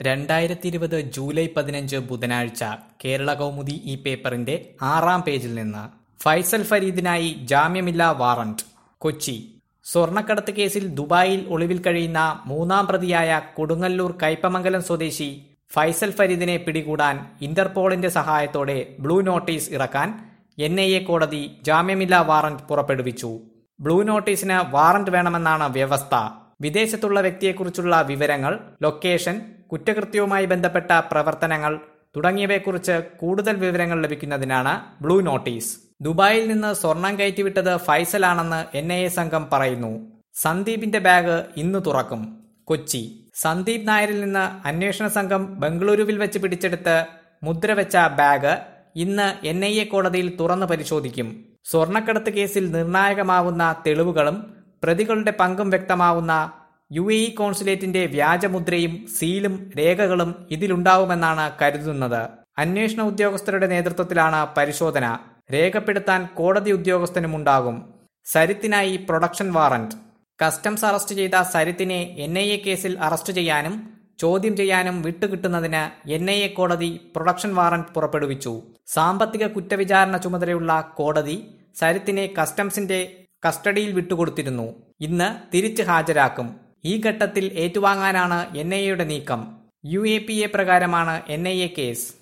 രണ്ടായിരത്തി ഇരുപത് ജൂലൈ പതിനഞ്ച് ബുധനാഴ്ച കേരള കൗമുദി ഈ പേപ്പറിന്റെ ആറാം പേജിൽ നിന്ന് ഫൈസൽ ഫരീദിനായി ജാമ്യമില്ലാ വാറന്റ് കൊച്ചി സ്വർണ്ണക്കടത്ത് കേസിൽ ദുബായിൽ ഒളിവിൽ കഴിയുന്ന മൂന്നാം പ്രതിയായ കൊടുങ്ങല്ലൂർ കയ്പമംഗലം സ്വദേശി ഫൈസൽ ഫരീദിനെ പിടികൂടാൻ ഇന്റർപോളിന്റെ സഹായത്തോടെ ബ്ലൂ നോട്ടീസ് ഇറക്കാൻ എൻ ഐ എ കോടതി ജാമ്യമില്ലാ വാറന്റ് പുറപ്പെടുവിച്ചു ബ്ലൂ നോട്ടീസിന് വാറന്റ് വേണമെന്നാണ് വ്യവസ്ഥ വിദേശത്തുള്ള വ്യക്തിയെക്കുറിച്ചുള്ള വിവരങ്ങൾ ലൊക്കേഷൻ കുറ്റകൃത്യവുമായി ബന്ധപ്പെട്ട പ്രവർത്തനങ്ങൾ തുടങ്ങിയവയെക്കുറിച്ച് കൂടുതൽ വിവരങ്ങൾ ലഭിക്കുന്നതിനാണ് ബ്ലൂ നോട്ടീസ് ദുബായിൽ നിന്ന് സ്വർണം കയറ്റിവിട്ടത് ഫൈസലാണെന്ന് എൻ ഐ എ സംഘം പറയുന്നു സന്ദീപിന്റെ ബാഗ് ഇന്ന് തുറക്കും കൊച്ചി സന്ദീപ് നായരിൽ നിന്ന് അന്വേഷണ സംഘം ബംഗളൂരുവിൽ വെച്ച് പിടിച്ചെടുത്ത് മുദ്രവെച്ച ബാഗ് ഇന്ന് എൻ ഐ എ കോടതിയിൽ തുറന്നു പരിശോധിക്കും സ്വർണ്ണക്കടത്ത് കേസിൽ നിർണായകമാവുന്ന തെളിവുകളും പ്രതികളുടെ പങ്കും വ്യക്തമാവുന്ന യു എ ഇ കോൺസുലേറ്റിന്റെ വ്യാജമുദ്രയും സീലും രേഖകളും ഇതിലുണ്ടാവുമെന്നാണ് കരുതുന്നത് അന്വേഷണ ഉദ്യോഗസ്ഥരുടെ നേതൃത്വത്തിലാണ് പരിശോധന രേഖപ്പെടുത്താൻ കോടതി ഉദ്യോഗസ്ഥനുമുണ്ടാകും സരിത്തിനായി പ്രൊഡക്ഷൻ വാറന്റ് കസ്റ്റംസ് അറസ്റ്റ് ചെയ്ത സരിത്തിനെ എൻ ഐ എ കേസിൽ അറസ്റ്റ് ചെയ്യാനും ചോദ്യം ചെയ്യാനും വിട്ടുകിട്ടുന്നതിന് എൻ ഐ എ കോടതി പ്രൊഡക്ഷൻ വാറന്റ് പുറപ്പെടുവിച്ചു സാമ്പത്തിക കുറ്റവിചാരണ ചുമതലയുള്ള കോടതി സരിത്തിനെ കസ്റ്റംസിന്റെ കസ്റ്റഡിയിൽ വിട്ടുകൊടുത്തിരുന്നു ഇന്ന് തിരിച്ച് ഹാജരാക്കും ഈ ഘട്ടത്തിൽ ഏറ്റുവാങ്ങാനാണ് എൻ ഐ എയുടെ നീക്കം യു എ പി എ പ്രകാരമാണ് എൻ ഐ എ കേസ്